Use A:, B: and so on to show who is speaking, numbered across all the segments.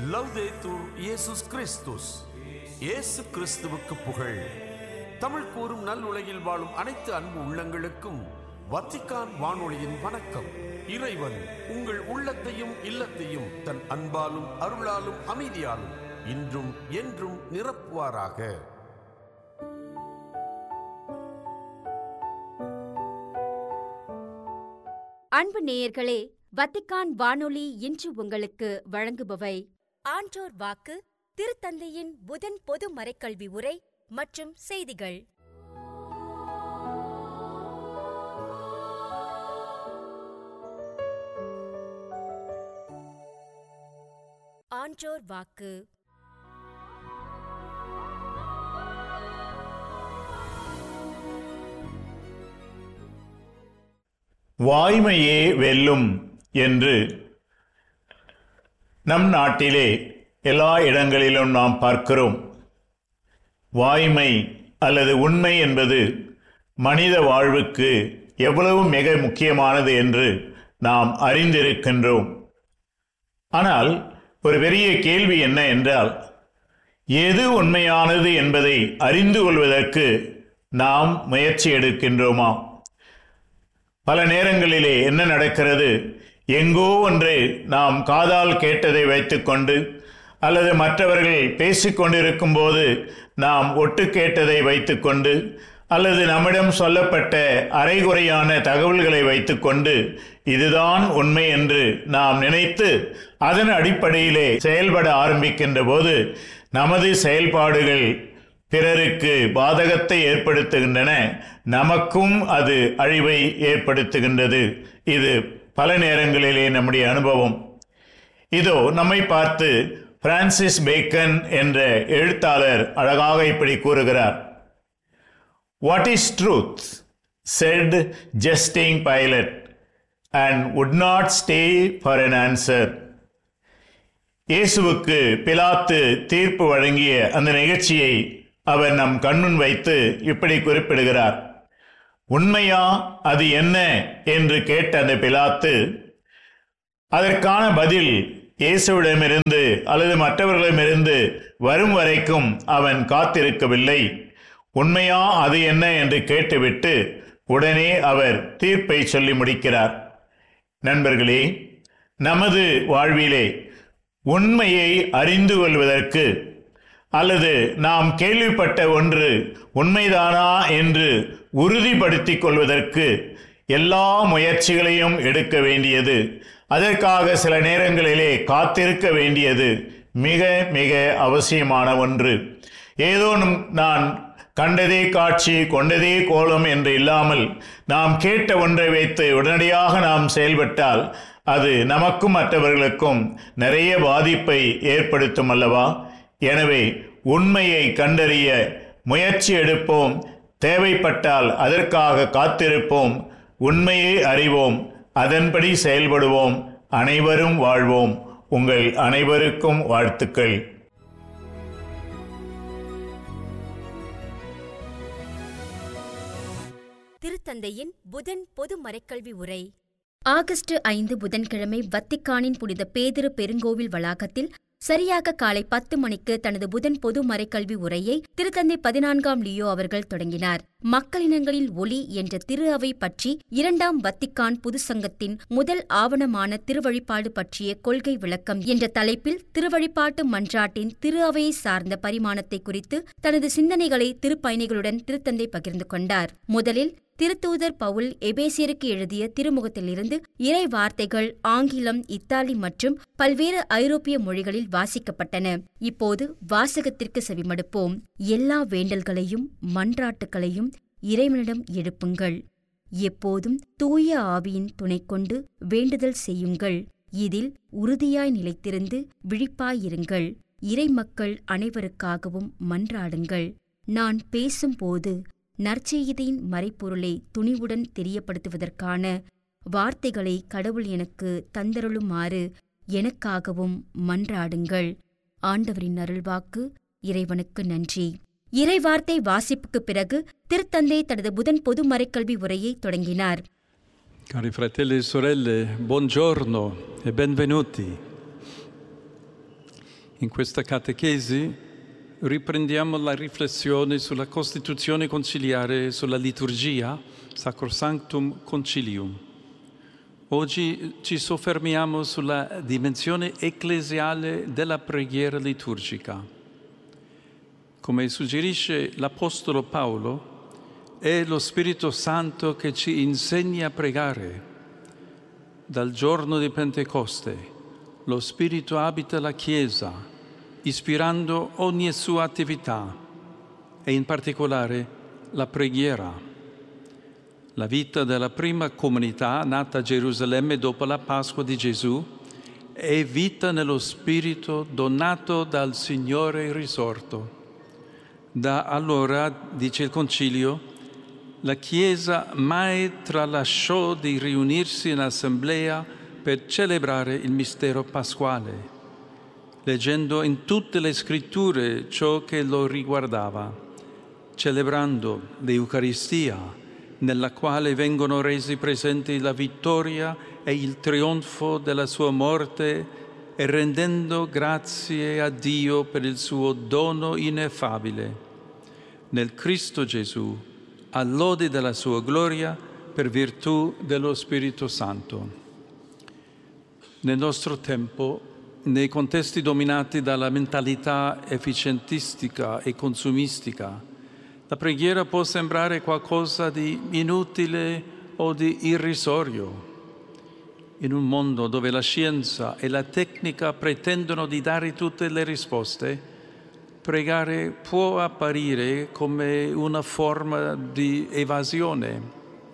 A: லவ்தேத்தூர் இயேசுஸ் கிறிஸ்துஸ் இயேசு கிறிஸ்துவுக்கு புகழ் தமிழ் கூறும் நல்லுலகில் வாழும் அனைத்து அன்பு உள்ளங்களுக்கும் வத்திக்கான் வானொலியின் வணக்கம் இறைவன் உங்கள் உள்ளத்தையும் இல்லத்தையும் தன் அன்பாலும் அருளாலும் அமைதியாலும் இன்றும் என்றும் நிரப்புவாராக
B: அன்பு நேயர்களே வத்திக்கான் வானொலி இன்று உங்களுக்கு வழங்குபவை
C: ஆன்றோர் வாக்கு திருத்தந்தையின் புதன் பொது மறைக்கல்வி உரை மற்றும் செய்திகள் ஆன்றோர் வாக்கு
D: வாய்மையே வெல்லும் என்று நம் நாட்டிலே எல்லா இடங்களிலும் நாம் பார்க்கிறோம் வாய்மை அல்லது உண்மை என்பது மனித வாழ்வுக்கு எவ்வளவு மிக முக்கியமானது என்று நாம் அறிந்திருக்கின்றோம் ஆனால் ஒரு பெரிய கேள்வி என்ன என்றால் எது உண்மையானது என்பதை அறிந்து கொள்வதற்கு நாம் முயற்சி எடுக்கின்றோமா பல நேரங்களிலே என்ன நடக்கிறது எங்கோ ஒன்று நாம் காதால் கேட்டதை வைத்துக்கொண்டு அல்லது மற்றவர்கள் பேசிக்கொண்டிருக்கும் போது நாம் ஒட்டு கேட்டதை வைத்துக்கொண்டு அல்லது நம்மிடம் சொல்லப்பட்ட அரைகுறையான தகவல்களை வைத்துக்கொண்டு இதுதான் உண்மை என்று நாம் நினைத்து அதன் அடிப்படையிலே செயல்பட ஆரம்பிக்கின்ற போது நமது செயல்பாடுகள் பிறருக்கு பாதகத்தை ஏற்படுத்துகின்றன நமக்கும் அது அழிவை ஏற்படுத்துகின்றது இது பல நேரங்களிலே நம்முடைய அனுபவம் இதோ நம்மை பார்த்து பிரான்சிஸ் பேக்கன் என்ற எழுத்தாளர் அழகாக இப்படி கூறுகிறார் what is truth said jesting Pilate and would not stay for an answer இயேசுவுக்கு பிலாத்து தீர்ப்பு வழங்கிய அந்த நிகழ்ச்சியை அவர் நம் கண்முன் வைத்து இப்படி குறிப்பிடுகிறார் உண்மையா அது என்ன என்று கேட்ட அந்த பிலாத்து அதற்கான பதில் இயேசுவிடமிருந்து அல்லது மற்றவர்களிடமிருந்து வரும் வரைக்கும் அவன் காத்திருக்கவில்லை உண்மையா அது என்ன என்று கேட்டுவிட்டு உடனே அவர் தீர்ப்பை சொல்லி முடிக்கிறார் நண்பர்களே நமது வாழ்விலே உண்மையை அறிந்து கொள்வதற்கு அல்லது நாம் கேள்விப்பட்ட ஒன்று உண்மைதானா என்று உறுதிப்படுத்திக் கொள்வதற்கு எல்லா முயற்சிகளையும் எடுக்க வேண்டியது அதற்காக சில நேரங்களிலே காத்திருக்க வேண்டியது மிக மிக அவசியமான ஒன்று ஏதோ நம்- நான் கண்டதே காட்சி கொண்டதே கோலம் என்று இல்லாமல் நாம் கேட்ட ஒன்றை வைத்து உடனடியாக நாம் செயல்பட்டால் அது நமக்கும் மற்றவர்களுக்கும் நிறைய பாதிப்பை ஏற்படுத்தும் அல்லவா எனவே உண்மையை கண்டறிய முயற்சி எடுப்போம் தேவைப்பட்டால் அதற்காக காத்திருப்போம் உண்மையை அறிவோம் அதன்படி செயல்படுவோம் அனைவரும் வாழ்வோம் உங்கள் அனைவருக்கும் வாழ்த்துக்கள்
C: திருத்தந்தையின் புதன் பொது மறைக்கல்வி உரை
B: ஆகஸ்ட் ஐந்து புதன்கிழமை வத்திக்கானின் புனித பேதிரு பெருங்கோவில் வளாகத்தில் சரியாக காலை பத்து மணிக்கு தனது புதன் பொது மறைக்கல்வி உரையை திருத்தந்தை பதினான்காம் லியோ அவர்கள் தொடங்கினார் மக்களினங்களின் ஒளி என்ற திரு அவை பற்றி இரண்டாம் வத்திக்கான் புது சங்கத்தின் முதல் ஆவணமான திருவழிபாடு பற்றிய கொள்கை விளக்கம் என்ற தலைப்பில் திருவழிபாட்டு மன்றாட்டின் திரு அவையை சார்ந்த பரிமாணத்தை குறித்து தனது சிந்தனைகளை திருப்பயணிகளுடன் திருத்தந்தை பகிர்ந்து கொண்டார் முதலில் திருத்தூதர் பவுல் எபேசியருக்கு எழுதிய திருமுகத்திலிருந்து இறை வார்த்தைகள் ஆங்கிலம் இத்தாலி மற்றும் பல்வேறு ஐரோப்பிய மொழிகளில் வாசிக்கப்பட்டன இப்போது வாசகத்திற்கு செவிமடுப்போம் எல்லா வேண்டல்களையும் மன்றாட்டுகளையும் இறைவனிடம் எழுப்புங்கள் எப்போதும் தூய ஆவியின் துணை கொண்டு வேண்டுதல் செய்யுங்கள் இதில் உறுதியாய் நிலைத்திருந்து விழிப்பாயிருங்கள் இறைமக்கள் அனைவருக்காகவும் மன்றாடுங்கள் நான் பேசும்போது நற்செய்தியின் மறைப்பொருளை துணிவுடன் தெரியப்படுத்துவதற்கான வார்த்தைகளை கடவுள் எனக்கு தந்தருளுமாறு எனக்காகவும் மன்றாடுங்கள் ஆண்டவரின் அருள்வாக்கு இறைவனுக்கு நன்றி இறைவார்த்தை வாசிப்புக்குப் பிறகு திருத்தந்தை தனது புதன் பொது மறைக்கல்வி உரையை தொடங்கினார்
E: Cari fratelli e sorelle, buongiorno e benvenuti. In questa catechesi riprendiamo la riflessione sulla Costituzione conciliare, sulla liturgia, Sacrosanctum Concilium. Oggi ci soffermiamo sulla dimensione ecclesiale della preghiera liturgica. Come suggerisce l'Apostolo Paolo, è lo Spirito Santo che ci insegna a pregare. Dal giorno di Pentecoste lo Spirito abita la Chiesa, ispirando ogni sua attività e in particolare la preghiera. La vita della prima comunità nata a Gerusalemme dopo la Pasqua di Gesù è vita nello Spirito donato dal Signore risorto. Da allora, dice il Concilio, la Chiesa mai tralasciò di riunirsi in assemblea per celebrare il mistero pasquale, leggendo in tutte le scritture ciò che lo riguardava, celebrando l'Eucaristia, nella quale vengono resi presenti la vittoria e il trionfo della sua morte e rendendo grazie a Dio per il suo dono ineffabile. Nel Cristo Gesù, all'ode della sua gloria, per virtù dello Spirito Santo. Nel nostro tempo, nei contesti dominati dalla mentalità efficientistica e consumistica, la preghiera può sembrare qualcosa di inutile o di irrisorio. In un mondo dove la scienza e la tecnica pretendono di dare tutte le risposte, pregare può apparire come una forma di evasione.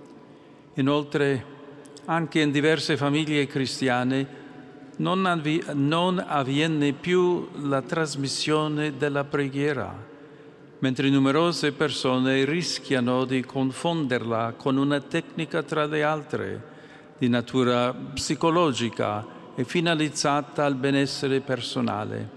E: Inoltre, anche in diverse famiglie cristiane non, avvi- non avviene più la trasmissione della preghiera, mentre numerose persone rischiano di confonderla con una tecnica tra le altre, di natura psicologica e finalizzata al benessere personale.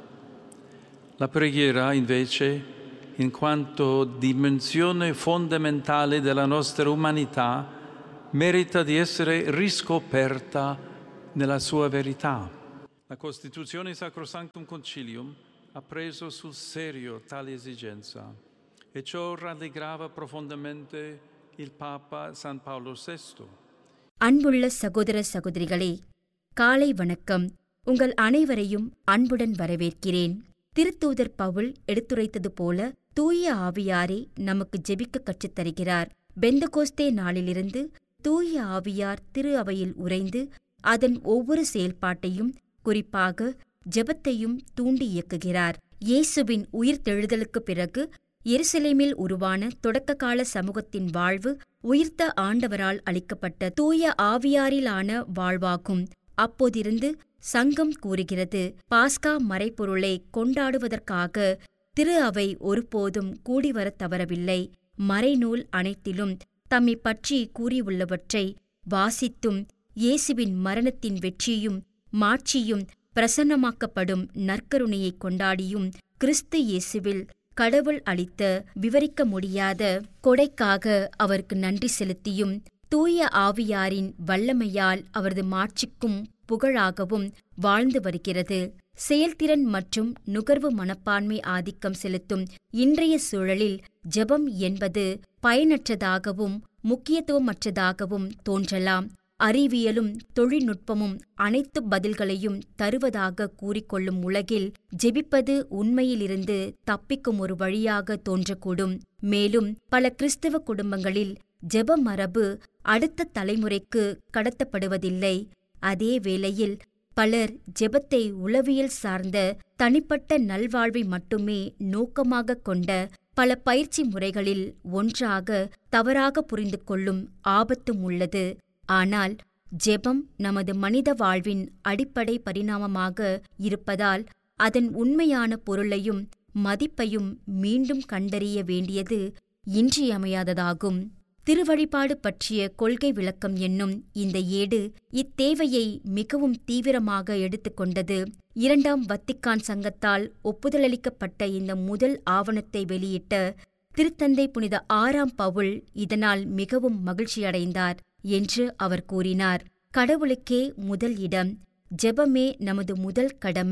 E: La preghiera, invece, in quanto dimensione fondamentale della nostra umanità, merita di essere riscoperta nella sua verità. La Costituzione Sacrosanctum Concilium ha preso sul serio tale esigenza e ciò rallegrava profondamente il Papa San Paolo VI.
B: அன்புள்ள சகோதர சகோதரிகளே காலை வணக்கம் உங்கள் அனைவரையும் அன்புடன் வரவேற்கிறேன் திருத்தூதர் பவுல் எடுத்துரைத்தது போல தூய ஆவியாரே நமக்கு ஜெபிக்க கற்றுத் தருகிறார் பெந்தகோஸ்தே நாளிலிருந்து தூய ஆவியார் திரு அவையில் உறைந்து அதன் ஒவ்வொரு செயல்பாட்டையும் குறிப்பாக ஜெபத்தையும் தூண்டி இயக்குகிறார் இயேசுவின் உயிர்த்தெழுதலுக்குப் பிறகு எருசலேமில் உருவான தொடக்ககால சமூகத்தின் வாழ்வு உயிர்த்த ஆண்டவரால் அளிக்கப்பட்ட தூய ஆவியாரிலான வாழ்வாகும் அப்போதிருந்து சங்கம் கூறுகிறது பாஸ்கா மறைப்பொருளை கொண்டாடுவதற்காக திரு அவை ஒருபோதும் கூடிவரத் தவறவில்லை மறைநூல் அனைத்திலும் தம்மை பற்றி கூறியுள்ளவற்றை வாசித்தும் இயேசுவின் மரணத்தின் வெற்றியும் மாட்சியும் பிரசன்னமாக்கப்படும் நற்கருணையைக் கொண்டாடியும் கிறிஸ்து இயேசுவில் கடவுள் அளித்த விவரிக்க முடியாத கொடைக்காக அவருக்கு நன்றி செலுத்தியும் தூய ஆவியாரின் வல்லமையால் அவரது மாட்சிக்கும் புகழாகவும் வாழ்ந்து வருகிறது செயல்திறன் மற்றும் நுகர்வு மனப்பான்மை ஆதிக்கம் செலுத்தும் இன்றைய சூழலில் ஜெபம் என்பது பயனற்றதாகவும் முக்கியத்துவமற்றதாகவும் தோன்றலாம் அறிவியலும் தொழில்நுட்பமும் அனைத்து பதில்களையும் தருவதாக கூறிக்கொள்ளும் உலகில் ஜெபிப்பது உண்மையிலிருந்து தப்பிக்கும் ஒரு வழியாக தோன்றக்கூடும் மேலும் பல கிறிஸ்தவ குடும்பங்களில் ஜெப மரபு அடுத்த தலைமுறைக்கு கடத்தப்படுவதில்லை அதே வேளையில் பலர் ஜெபத்தை உளவியல் சார்ந்த தனிப்பட்ட நல்வாழ்வை மட்டுமே நோக்கமாக கொண்ட பல பயிற்சி முறைகளில் ஒன்றாக தவறாக புரிந்து கொள்ளும் ஆபத்தும் உள்ளது ஆனால் ஜெபம் நமது மனித வாழ்வின் அடிப்படை பரிணாமமாக இருப்பதால் அதன் உண்மையான பொருளையும் மதிப்பையும் மீண்டும் கண்டறிய வேண்டியது இன்றியமையாததாகும் திருவழிபாடு பற்றிய கொள்கை விளக்கம் என்னும் இந்த ஏடு இத்தேவையை மிகவும் தீவிரமாக எடுத்துக்கொண்டது இரண்டாம் வத்திக்கான் சங்கத்தால் ஒப்புதலளிக்கப்பட்ட இந்த முதல் ஆவணத்தை வெளியிட்ட திருத்தந்தை புனித ஆறாம் பவுல் இதனால் மிகவும் மகிழ்ச்சியடைந்தார் என்று அவர் கூறினார் கடவுளுக்கே முதல் இடம் ஜெபமே நமது முதல் கடமை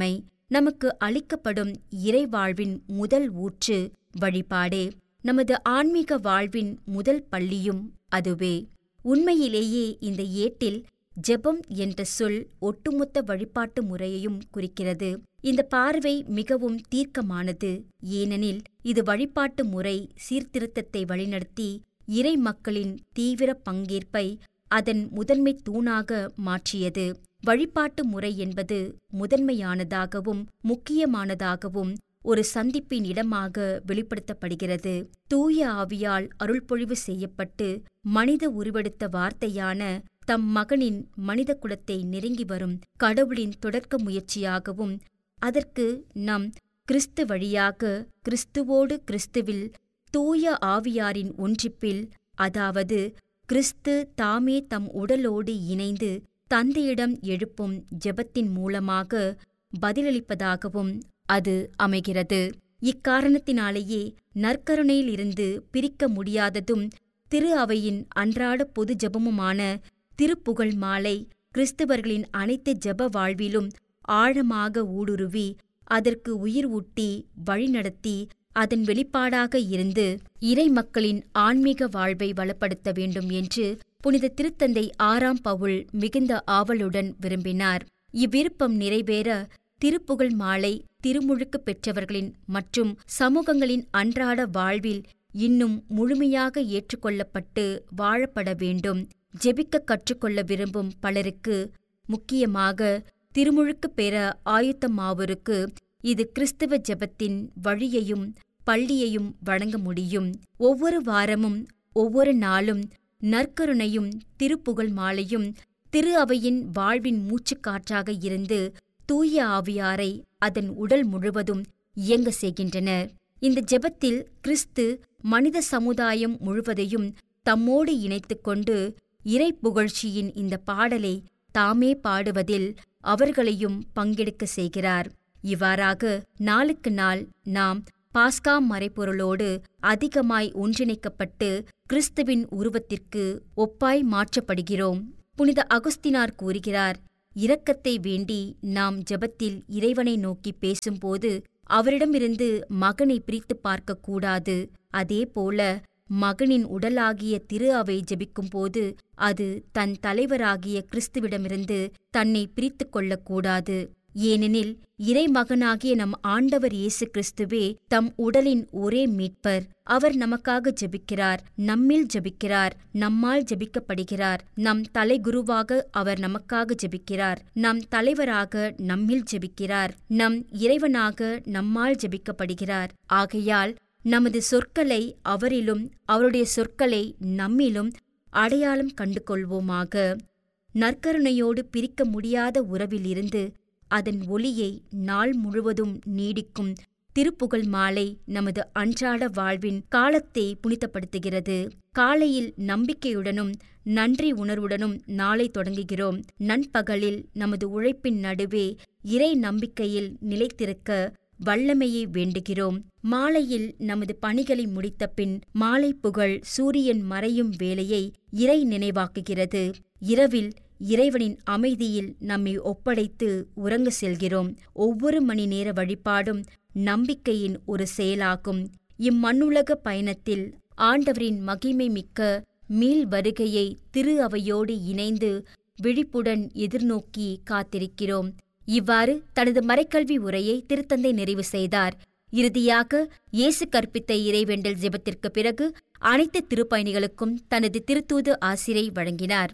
B: நமக்கு அளிக்கப்படும் இறைவாழ்வின் முதல் ஊற்று வழிபாடே நமது ஆன்மீக வாழ்வின் முதல் பள்ளியும் அதுவே உண்மையிலேயே இந்த ஏட்டில் ஜெபம் என்ற சொல் ஒட்டுமொத்த வழிபாட்டு முறையையும் குறிக்கிறது இந்த பார்வை மிகவும் தீர்க்கமானது ஏனெனில் இது வழிபாட்டு முறை சீர்திருத்தத்தை வழிநடத்தி இறை மக்களின் தீவிர பங்கேற்பை அதன் முதன்மை தூணாக மாற்றியது வழிபாட்டு முறை என்பது முதன்மையானதாகவும் முக்கியமானதாகவும் ஒரு சந்திப்பின் இடமாக வெளிப்படுத்தப்படுகிறது தூய ஆவியால் அருள்பொழிவு செய்யப்பட்டு மனித உருவெடுத்த வார்த்தையான தம் மகனின் மனித குலத்தை நெருங்கி வரும் கடவுளின் தொடக்க முயற்சியாகவும் அதற்கு நம் கிறிஸ்து வழியாக கிறிஸ்துவோடு கிறிஸ்துவில் தூய ஆவியாரின் ஒன்றிப்பில் அதாவது கிறிஸ்து தாமே தம் உடலோடு இணைந்து தந்தையிடம் எழுப்பும் ஜெபத்தின் மூலமாக பதிலளிப்பதாகவும் அது அமைகிறது இக்காரணத்தினாலேயே நற்கருணையிலிருந்து பிரிக்க முடியாததும் திரு அவையின் அன்றாட பொது ஜெபமுமான திருப்புகழ் மாலை கிறிஸ்தவர்களின் அனைத்து ஜெப வாழ்விலும் ஆழமாக ஊடுருவி அதற்கு உயிர் ஊட்டி வழிநடத்தி அதன் வெளிப்பாடாக இருந்து இறை மக்களின் ஆன்மீக வாழ்வை வளப்படுத்த வேண்டும் என்று புனித திருத்தந்தை ஆறாம் பவுல் மிகுந்த ஆவலுடன் விரும்பினார் இவ்விருப்பம் நிறைவேற திருப்புகழ் மாலை திருமுழுக்கு பெற்றவர்களின் மற்றும் சமூகங்களின் அன்றாட வாழ்வில் இன்னும் முழுமையாக ஏற்றுக்கொள்ளப்பட்டு வாழப்பட வேண்டும் ஜெபிக்க கற்றுக்கொள்ள விரும்பும் பலருக்கு முக்கியமாக திருமுழுக்கு பெற ஆயுத்தமாவோருக்கு இது கிறிஸ்தவ ஜெபத்தின் வழியையும் பள்ளியையும் வழங்க முடியும் ஒவ்வொரு வாரமும் ஒவ்வொரு நாளும் நற்கருணையும் திருப்புகழ் மாலையும் திரு அவையின் வாழ்வின் மூச்சுக்காற்றாக இருந்து தூய ஆவியாரை அதன் உடல் முழுவதும் இயங்க செய்கின்றனர் இந்த ஜெபத்தில் கிறிஸ்து மனித சமுதாயம் முழுவதையும் தம்மோடு இணைத்துக் கொண்டு இறை புகழ்ச்சியின் இந்த பாடலை தாமே பாடுவதில் அவர்களையும் பங்கெடுக்க செய்கிறார் இவ்வாறாக நாளுக்கு நாள் நாம் பாஸ்கா மறைப்பொருளோடு அதிகமாய் ஒன்றிணைக்கப்பட்டு கிறிஸ்துவின் உருவத்திற்கு ஒப்பாய் மாற்றப்படுகிறோம் புனித அகுஸ்தினார் கூறுகிறார் இரக்கத்தை வேண்டி நாம் ஜெபத்தில் இறைவனை நோக்கி பேசும்போது அவரிடமிருந்து மகனை பிரித்துப் பார்க்கக்கூடாது அதேபோல மகனின் உடலாகிய திரு அவை ஜெபிக்கும்போது அது தன் தலைவராகிய கிறிஸ்துவிடமிருந்து தன்னை பிரித்துக் கொள்ளக்கூடாது ஏனெனில் இறைமகனாகிய நம் ஆண்டவர் இயேசு கிறிஸ்துவே தம் உடலின் ஒரே மீட்பர் அவர் நமக்காக ஜெபிக்கிறார் நம்மில் ஜெபிக்கிறார் நம்மால் ஜெபிக்கப்படுகிறார் நம் தலைகுருவாக அவர் நமக்காக ஜெபிக்கிறார் நம் தலைவராக நம்மில் ஜெபிக்கிறார் நம் இறைவனாக நம்மால் ஜெபிக்கப்படுகிறார் ஆகையால் நமது சொற்களை அவரிலும் அவருடைய சொற்களை நம்மிலும் அடையாளம் கண்டு கொள்வோமாக நற்கருணையோடு பிரிக்க முடியாத உறவிலிருந்து அதன் ஒளியை நாள் முழுவதும் நீடிக்கும் திருப்புகழ் மாலை நமது அன்றாட வாழ்வின் காலத்தை புனிதப்படுத்துகிறது காலையில் நம்பிக்கையுடனும் நன்றி உணர்வுடனும் நாளை தொடங்குகிறோம் நண்பகலில் நமது உழைப்பின் நடுவே இறை நம்பிக்கையில் நிலைத்திருக்க வல்லமையை வேண்டுகிறோம் மாலையில் நமது பணிகளை முடித்த பின் மாலை புகழ் சூரியன் மறையும் வேளையை இறை நினைவாக்குகிறது இரவில் இறைவனின் அமைதியில் நம்மை ஒப்படைத்து உறங்க செல்கிறோம் ஒவ்வொரு மணி நேர வழிபாடும் நம்பிக்கையின் ஒரு செயலாகும் இம்மண்ணுலக பயணத்தில் ஆண்டவரின் மகிமை மிக்க மீள் வருகையை திரு அவையோடு இணைந்து விழிப்புடன் எதிர்நோக்கி காத்திருக்கிறோம் இவ்வாறு தனது மறைக்கல்வி உரையை திருத்தந்தை நிறைவு செய்தார் இறுதியாக இயேசு கற்பித்த இறைவேண்டல் ஜெபத்திற்கு பிறகு அனைத்து திருப்பயணிகளுக்கும் தனது திருத்தூது ஆசிரை வழங்கினார்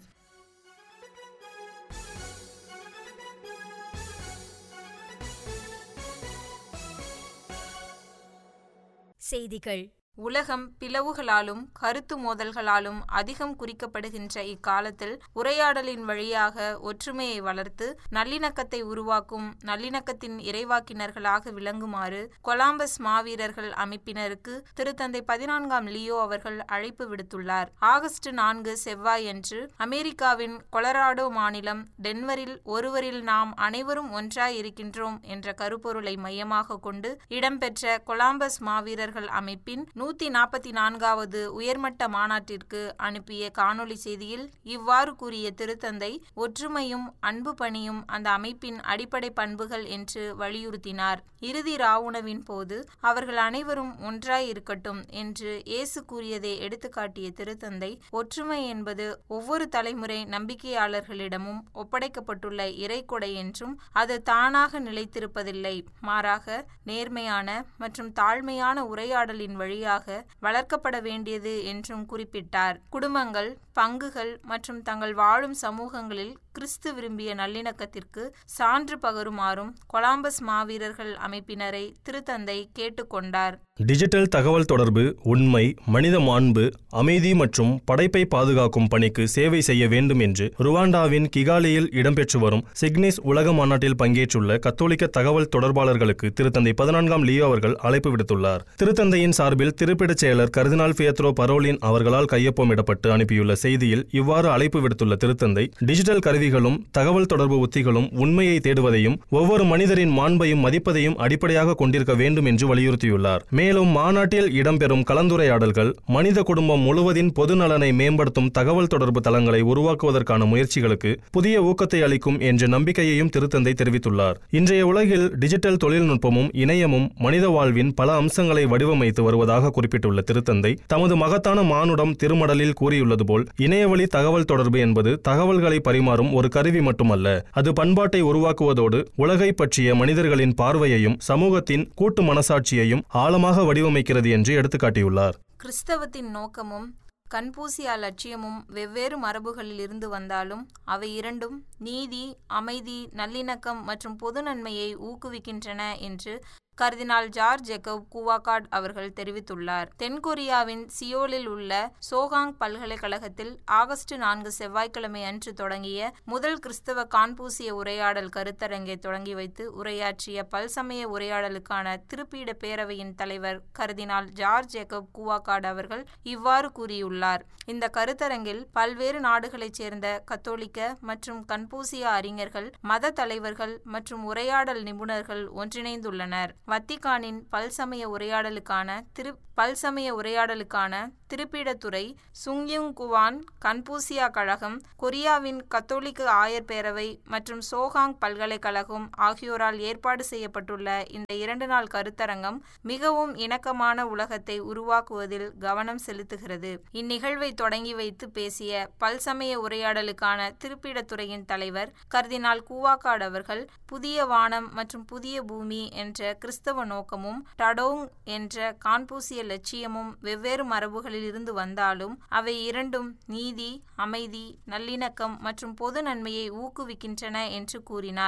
C: செய்திகள்
F: உலகம் பிளவுகளாலும் கருத்து மோதல்களாலும் அதிகம் குறிக்கப்படுகின்ற இக்காலத்தில் உரையாடலின் வழியாக ஒற்றுமையை வளர்த்து நல்லிணக்கத்தை உருவாக்கும் நல்லிணக்கத்தின் இறைவாக்கினர்களாக விளங்குமாறு கொலாம்பஸ் மாவீரர்கள் அமைப்பினருக்கு திருத்தந்தை பதினான்காம் லியோ அவர்கள் அழைப்பு விடுத்துள்ளார் ஆகஸ்ட் நான்கு செவ்வாயன்று அமெரிக்காவின் கொலராடோ மாநிலம் டென்வரில் ஒருவரில் நாம் அனைவரும் ஒன்றாய் இருக்கின்றோம் என்ற கருப்பொருளை மையமாக கொண்டு இடம்பெற்ற கொலாம்பஸ் மாவீரர்கள் அமைப்பின் நூத்தி நாற்பத்தி நான்காவது உயர்மட்ட மாநாட்டிற்கு அனுப்பிய காணொளி செய்தியில் இவ்வாறு கூறிய திருத்தந்தை ஒற்றுமையும் அன்பு பணியும் அந்த அமைப்பின் அடிப்படை பண்புகள் என்று வலியுறுத்தினார் இறுதி ராவுணவின் போது அவர்கள் அனைவரும் ஒன்றாய் இருக்கட்டும் என்று இயேசு கூறியதை எடுத்துக்காட்டிய திருத்தந்தை ஒற்றுமை என்பது ஒவ்வொரு தலைமுறை நம்பிக்கையாளர்களிடமும் ஒப்படைக்கப்பட்டுள்ள இறைக்கொடை என்றும் அது தானாக நிலைத்திருப்பதில்லை மாறாக நேர்மையான மற்றும் தாழ்மையான உரையாடலின் வழியாக வளர்க்கப்பட வேண்டியது என்றும் குறிப்பிட்டார் குடும்பங்கள் பங்குகள் மற்றும் தங்கள் வாழும் சமூகங்களில் கிறிஸ்து விரும்பிய நல்லிணக்கத்திற்கு சான்று பகருமாறும் கொலாம்பஸ் மாவீரர்கள் அமைப்பினரை திருத்தந்தை கேட்டுக்கொண்டார்
G: டிஜிட்டல் தகவல் தொடர்பு உண்மை மனித மாண்பு அமைதி மற்றும் படைப்பை பாதுகாக்கும் பணிக்கு சேவை செய்ய வேண்டும் என்று ருவாண்டாவின் கிகாலியில் இடம்பெற்று வரும் சிக்னிஸ் உலக மாநாட்டில் பங்கேற்றுள்ள கத்தோலிக்க தகவல் தொடர்பாளர்களுக்கு திருத்தந்தை பதினான்காம் லியோ அவர்கள் அழைப்பு விடுத்துள்ளார் திருத்தந்தையின் சார்பில் திருப்பிடச் செயலர் கர்தினால் பியத்ரோ பரோலின் அவர்களால் கையொப்பமிடப்பட்டு அனுப்பியுள்ள செய்தியில் இவ்வாறு அழைப்பு விடுத்துள்ள திருத்தந்தை டிஜிட்டல் கருவிகளும் தகவல் தொடர்பு உத்திகளும் உண்மையை தேடுவதையும் ஒவ்வொரு மனிதரின் மாண்பையும் மதிப்பதையும் அடிப்படையாக கொண்டிருக்க வேண்டும் என்று வலியுறுத்தியுள்ளார் மேலும் மாநாட்டில் இடம்பெறும் கலந்துரையாடல்கள் மனித குடும்பம் முழுவதின் பொது நலனை மேம்படுத்தும் தகவல் தொடர்பு தளங்களை உருவாக்குவதற்கான முயற்சிகளுக்கு புதிய ஊக்கத்தை அளிக்கும் என்ற நம்பிக்கையையும் திருத்தந்தை தெரிவித்துள்ளார் இன்றைய உலகில் டிஜிட்டல் தொழில்நுட்பமும் இணையமும் மனித வாழ்வின் பல அம்சங்களை வடிவமைத்து வருவதாக குறிப்பிட்டுள்ள திருத்தந்தை தமது மகத்தான மானுடம் திருமடலில் கூறியுள்ளது போல் இணையவழி தகவல் தொடர்பு என்பது தகவல்களை பரிமாறும் ஒரு கருவி மட்டுமல்ல அது பண்பாட்டை உருவாக்குவதோடு உலகை பற்றிய மனிதர்களின் பார்வையையும் சமூகத்தின் கூட்டு மனசாட்சியையும் ஆழமாக வடிவமைக்கிறது என்று எடுத்துக்காட்டியுள்ளார்
F: கிறிஸ்தவத்தின் நோக்கமும் கன்பூசியா லட்சியமும் வெவ்வேறு மரபுகளில் இருந்து வந்தாலும் அவை இரண்டும் நீதி அமைதி நல்லிணக்கம் மற்றும் பொது நன்மையை ஊக்குவிக்கின்றன என்று கர்தினால் ஜார்ஜ் ஜெக்கப் குவாகாட் அவர்கள் தெரிவித்துள்ளார் தென்கொரியாவின் சியோலில் உள்ள சோகாங் பல்கலைக்கழகத்தில் ஆகஸ்ட் நான்கு செவ்வாய்க்கிழமை அன்று தொடங்கிய முதல் கிறிஸ்தவ கான்பூசிய உரையாடல் கருத்தரங்கை தொடங்கி வைத்து உரையாற்றிய பல்சமய உரையாடலுக்கான திருப்பீட பேரவையின் தலைவர் கர்தினால் ஜார்ஜ் ஜெக்கப் குவாகாட் அவர்கள் இவ்வாறு கூறியுள்ளார் இந்த கருத்தரங்கில் பல்வேறு நாடுகளைச் சேர்ந்த கத்தோலிக்க மற்றும் கன்பூசிய அறிஞர்கள் மத தலைவர்கள் மற்றும் உரையாடல் நிபுணர்கள் ஒன்றிணைந்துள்ளனர் வத்திகானின் பல்சமய உரையாடலுக்கான திரு பல்சமய உரையாடலுக்கான திருப்பிடத்துறை சுங்யுங் குவான் கன்பூசியா கழகம் கொரியாவின் கத்தோலிக்க ஆயர் பேரவை மற்றும் சோகாங் பல்கலைக்கழகம் ஆகியோரால் ஏற்பாடு செய்யப்பட்டுள்ள இந்த இரண்டு நாள் கருத்தரங்கம் மிகவும் இணக்கமான உலகத்தை உருவாக்குவதில் கவனம் செலுத்துகிறது இந்நிகழ்வை தொடங்கி வைத்து பேசிய பல்சமய உரையாடலுக்கான திருப்பிடத்துறையின் தலைவர் கர்தினால் கூவாக்காட் அவர்கள் புதிய வானம் மற்றும் புதிய பூமி என்ற கிறிஸ்தவ நோக்கமும் டடோங் என்ற கான்பூசிய லட்சியமும் வெவ்வேறு மரபுகளில் இருந்து வந்தாலும் அவை இரண்டும் நீதி அமைதி நல்லிணக்கம் மற்றும் பொது நன்மையை ஊக்குவிக்கின்றன என்று கூறினார்